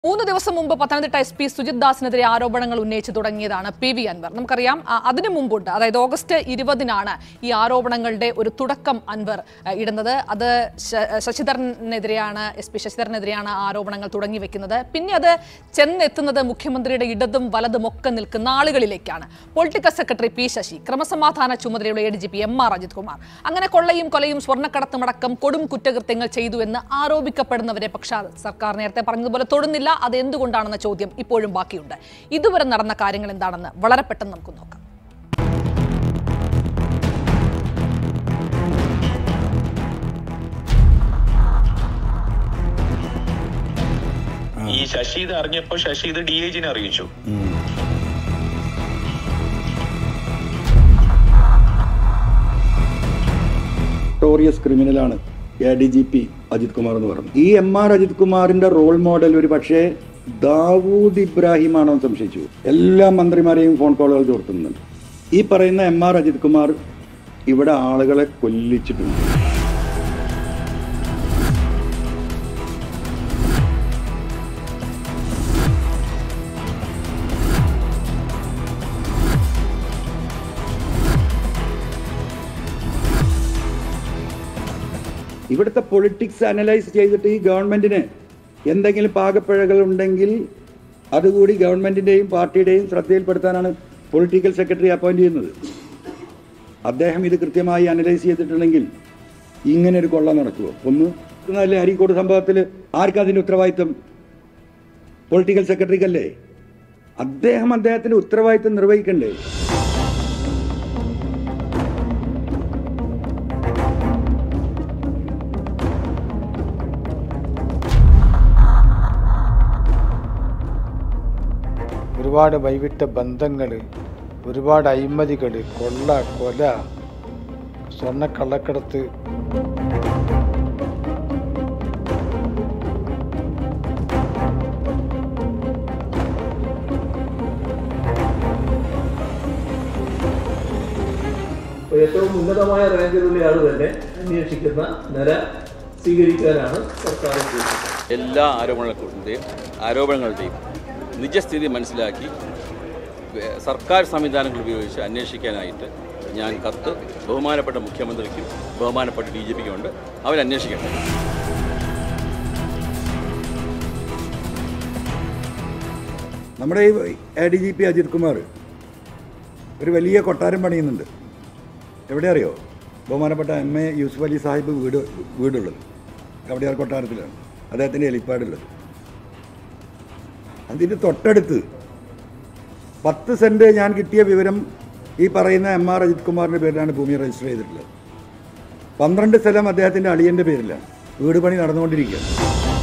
മൂന്ന് ദിവസം മുമ്പ് പത്തനംതിട്ട എസ് പി സുജിത് ദാസിനെതിരെ ആരോപണങ്ങൾ ഉന്നയിച്ചു തുടങ്ങിയതാണ് പി വി അൻവർ നമുക്കറിയാം ആ, അതിനു മുമ്പുണ്ട് അതായത് ഓഗസ്റ്റ് ഇരുപതിനാണ് ഈ ആരോപണങ്ങളുടെ ഒരു തുടക്കം അൻവർ ആ, ഇടുന്നത് അത് ശ- ശശിധരനെതിരെയാണ് എസ് പി ശശിധരനെതിരെയാണ് ആരോപണങ്ങൾ തുടങ്ങി വെക്കുന്നത് പിന്നെ അത് ചെന്നെത്തുന്നത് മുഖ്യമന്ത്രിയുടെ ഇടതും വലതും ഒക്കെ നിൽക്കുന്ന ആളുകളിലേക്കാണ് പൊളിറ്റിക്കൽ സെക്രട്ടറി പി ശശി ക്രമസമാധാന ചുമതലയുള്ള A D G P M R Ajith Kumar അങ്ങനെ കൊള്ളയും കൊലയും സ്വർണ്ണക്കടത്തുമടക്കം കൊടും കുറ്റകൃത്യങ്ങൾ ചെയ്തു എന്ന് ആരോപിക്കപ്പെടുന്നവരെ പക്ഷേ സർക്കാർ നേരത്തെ പറഞ്ഞതുപോലെ തൊടുന്നില്ല അത് എന്തുകൊണ്ടാണെന്ന ചോദ്യം ഇപ്പോഴും ബാക്കിയുണ്ട് ഇതുവരെ നടന്ന കാര്യങ്ങൾ എന്താണെന്ന് വളരെ പെട്ടെന്ന് നമുക്ക് നോക്കാം ഈ ശശി ഇത് അറിഞ്ഞപ്പോ ശശി ഇത് ഡി ഐജിനെ അറിയിച്ചു നോട്ടോറിയസ് ക്രിമിനലാണ് A D G P Ajith Kumar എന്ന് പറഞ്ഞു ഈ എം ആർ അജിത് കുമാറിന്റെ റോൾ മോഡൽ ഒരു പക്ഷേ ദാവൂദ് ഇബ്രാഹിം ആണോ എന്ന് സംശയിച്ചു എല്ലാ മന്ത്രിമാരെയും ഫോൺ കോളുകൾ ചോർത്തുന്നുണ്ട് ഈ പറയുന്ന എം ആർ അജിത് കുമാർ ഇവിടെ ആളുകളെ കൊല്ലിച്ചിട്ടുണ്ട് ഇവിടുത്തെ പൊളിറ്റിക്സ് അനലൈസ് ചെയ്തിട്ട് ഈ ഗവൺമെന്റിന് എന്തെങ്കിലും പാകപ്പിഴകൾ ഉണ്ടെങ്കിൽ അതുകൂടി ഗവൺമെന്റിന്റെയും പാർട്ടിയുടെയും ശ്രദ്ധയിൽപ്പെടുത്താനാണ് പൊളിറ്റിക്കൽ സെക്രട്ടറി അപ്പോയിന്റ് ചെയ്യുന്നത് അദ്ദേഹം ഇത് കൃത്യമായി അനലൈസ് ചെയ്തിട്ടുണ്ടെങ്കിൽ ഇങ്ങനെ ഒരു കൊള്ള നടക്കുമോ ഒന്ന് നല്ല അരീക്കോട് സംഭവത്തിൽ ആർക്കും അതിന്റെ ഉത്തരവാദിത്വം പൊളിറ്റിക്കൽ സെക്രട്ടറിക്കല്ലേ അദ്ദേഹം അദ്ദേഹത്തിന്റെ ഉത്തരവാദിത്വം നിർവഹിക്കണ്ടേ ഒരുപാട് വൈവിട്ട ബന്ധങ്ങൾ ഒരുപാട് അഴിമതികൾ കൊള്ള കൊല സ്വർണ്ണക്കള്ളക്കടത്ത് ഏറ്റവും ഉന്നതമായ റാങ്കിലുള്ള ആൾ തന്നെ അന്വേഷിക്കുന്ന നില സ്വീകരിക്കാനാണ് സർക്കാർ ഉദ്ദേശിക്കുന്നത് എല്ലാ ആരോപണങ്ങളുടെയും ആരോപണങ്ങളുടെയും നിജസ്ഥിതി മനസ്സിലാക്കി വേ- സർക്കാർ സംവിധാനങ്ങൾ ഉപയോഗിച്ച് അന്വേഷിക്കാനായിട്ട് ഞാൻ കത്ത് ബഹുമാനപ്പെട്ട മുഖ്യമന്ത്രിക്കും ബഹുമാനപ്പെട്ട ഡി ജി പിക്കും ഉണ്ട് അവരന്വേഷിക്കട്ടെ നമ്മുടെ ഈ A D G P Ajith Kumar ഒരു വലിയ കൊട്ടാരം പണിയുന്നുണ്ട് എവിടെ അറിയോ ബഹുമാനപ്പെട്ട എം എ യൂസുഫ് അലി സാഹിബ് വീട് വീടുള്ളത് കവടിയാർ കൊട്ടാരത്തിലാണ് അദ്ദേഹത്തിൻ്റെ എലിപ്പാടുള്ളത് അതിൻ്റെ തൊട്ടടുത്ത് പത്ത് സെൻറ്റ് ഞാൻ കിട്ടിയ വിവരം ഈ പറയുന്ന എം ആർ അജിത് കുമാറിൻ്റെ പേരിലാണ് ഭൂമി രജിസ്റ്റർ ചെയ്തിട്ടുള്ളത് പന്ത്രണ്ട് സ്ഥലം അദ്ദേഹത്തിൻ്റെ അളിയൻ്റെ പേരിലാണ് വീട് പണി നടന്നുകൊണ്ടിരിക്കുകയാണ്